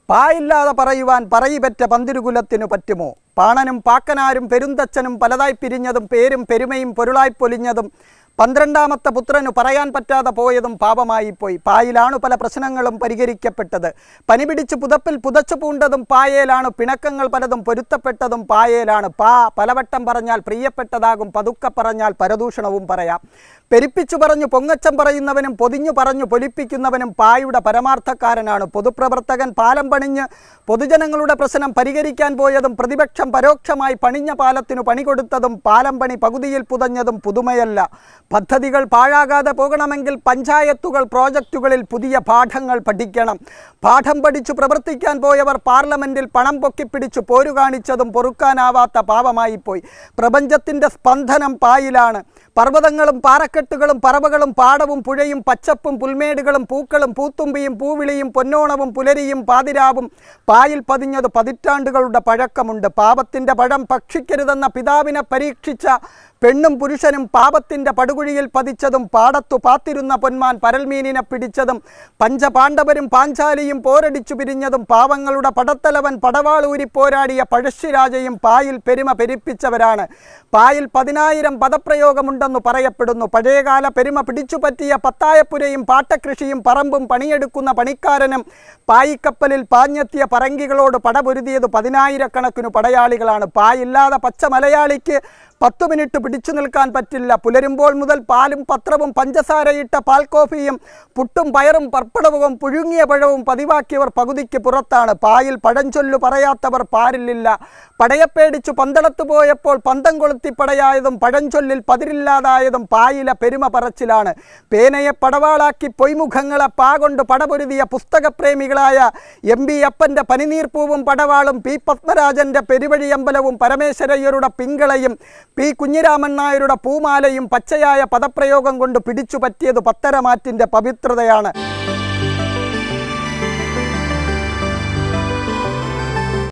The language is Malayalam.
പായില്ലാതെ പറയുവാൻ പറയിപെറ്റ പന്തിരുകുലത്തിനു പറ്റുമോ പാണനും പാക്കനാരും പെരുന്തച്ഛനും പലതായി പിരിഞ്ഞതും പേരും പെരുമയും പൊരുളായി പൊലിഞ്ഞതും പന്ത്രണ്ടാമത്തെ പുത്രനു പറയാൻ പറ്റാതെ പോയതും പാപമായി പോയി പായിലാണ് പല പ്രശ്നങ്ങളും പരിഹരിക്കപ്പെട്ടത് പനി പിടിച്ച് പുതപ്പിൽ പുതച്ചു പൂണ്ടതും പായേലാണ് പിണക്കങ്ങൾ പലതും പൊരുത്തപ്പെട്ടതും പായേലാണ് പാ പലവട്ടം പറഞ്ഞാൽ പ്രിയപ്പെട്ടതാകും പതുക്കെ പറഞ്ഞാൽ പരദൂഷണവും പറയാം പെരുപ്പിച്ചു പറഞ്ഞു പൊങ്ങച്ചം പറയുന്നവനും പൊതിഞ്ഞു പറഞ്ഞു പൊലിപ്പിക്കുന്നവനും പായുടെ പരമാർത്ഥക്കാരനാണ് പൊതുപ്രവർത്തകൻ പാലം പണിഞ്ഞ് പൊതുജനങ്ങളുടെ പ്രശ്നം പരിഹരിക്കാൻ പോയതും പ്രതിപക്ഷം പരോക്ഷമായി പണിഞ്ഞ പാലത്തിനു പണി കൊടുത്തതും പാലം പണി പകുതിയിൽ പുതഞ്ഞതും പുതുമയല്ല പദ്ധതികൾ പാഴാകാതെ പോകണമെങ്കിൽ പഞ്ചായത്തുകൾ പ്രോജക്റ്റുകളിൽ പുതിയ പാഠങ്ങൾ പഠിക്കണം പാഠം പഠിച്ചു പ്രവർത്തിക്കാൻ പോയവർ പാർലമെന്റിൽ പണം പൊക്കിപ്പിടിച്ചു പോരു കാണിച്ചതും പൊറുക്കാനാവാത്ത പാപമായി പോയി പ്രപഞ്ചത്തിൻ്റെ സ്പന്ദനം പായിലാണ് പർവ്വതങ്ങളും പാറക്കെട്ടുകളും പറവകളും പാടവും പുഴയും പച്ചപ്പും പുൽമേടുകളും പൂക്കളും പൂത്തുമ്പിയും പൂവിളിയും പൊന്നോണവും പുലരിയും പാതിരാവും പായിൽ പതിഞ്ഞത് പതിറ്റാണ്ടുകളുടെ പഴക്കമുണ്ട് പാപത്തിൻ്റെ പഴം ഭക്ഷിക്കരുതെന്ന പിതാവിനെ പരീക്ഷിച്ച പെണ്ണും പുരുഷനും പാപത്തിൻ്റെ പടുകുഴിയിൽ പതിച്ചതും പാടത്തു പാത്തിരുന്ന പൊന്മാൻ പരൽമീനിനെ പിടിച്ചതും പഞ്ചപാണ്ഡവരും പാഞ്ചാലിയും പോരടിച്ചു പിരിഞ്ഞതും പാവങ്ങളുടെ പടത്തലവൻ പടവാളൂരി പോരാടിയ പഴശ്ശിരാജയും പായിൽ പെരുമ പെരുപ്പിച്ചവരാണ് പായിൽ പതിനായിരം പദപ്രയോഗമുണ്ടെന്ന് പറയപ്പെടുന്നു പഴയകാല പെരുമ പിടിച്ചുപറ്റിയ പത്തായപ്പുരയും പാട്ടകൃഷിയും പറമ്പും പണിയെടുക്കുന്ന പണിക്കാരനും പായിക്കപ്പലിൽ പാഞ്ഞെത്തിയ പറങ്കികളോട് പടപൊരുതിയത് പതിനായിരക്കണക്കിനു പടയാളികളാണ് പായില്ലാതെ പച്ച മലയാളിക്ക് പത്തു മിനിറ്റ് പിടിച്ചു നിൽക്കാൻ പറ്റില്ല പുലരുമ്പോൾ മുതൽ പാലും പത്രവും പഞ്ചസാരയിട്ട പാൽ കോഫിയും പുട്ടും പയറും പർപ്പടവും പുഴുങ്ങിയ പഴവും പതിവാക്കിയവർ പകുതിക്ക് പുറത്താണ് പായിൽ പഴഞ്ചൊല്ലു പറയാത്തവർ പാരില്ലില്ല പടയപ്പേടിച്ചു പന്തളത്ത് പോയപ്പോൾ പന്തം കൊളുത്തി പടയായതും പഴഞ്ചൊല്ലിൽ പതിരില്ലാതായതും പായില പെരുമ പറച്ചിലാണ് പേനയെ പടവാളാക്കി പൊയ്മുഖങ്ങളെ പാ കൊണ്ട് പടപൊരുതിയ പുസ്തകപ്രേമികളായ എം ബി അപ്പൻ്റെ പനിനീർപ്പൂവും പടവാളും പി പത്മരാജൻ്റെ പെരുവഴിയമ്പലവും പരമേശ്വരയ്യരുടെ പിങ്കളയും പി കുഞ്ഞിരാമൻ നായരുടെ പൂമാലയും പച്ചയായ പദപ്രയോഗം കൊണ്ട് പിടിച്ചു പറ്റിയത് പത്തരമാറ്റിൻ്റെ പവിത്രതയാണ്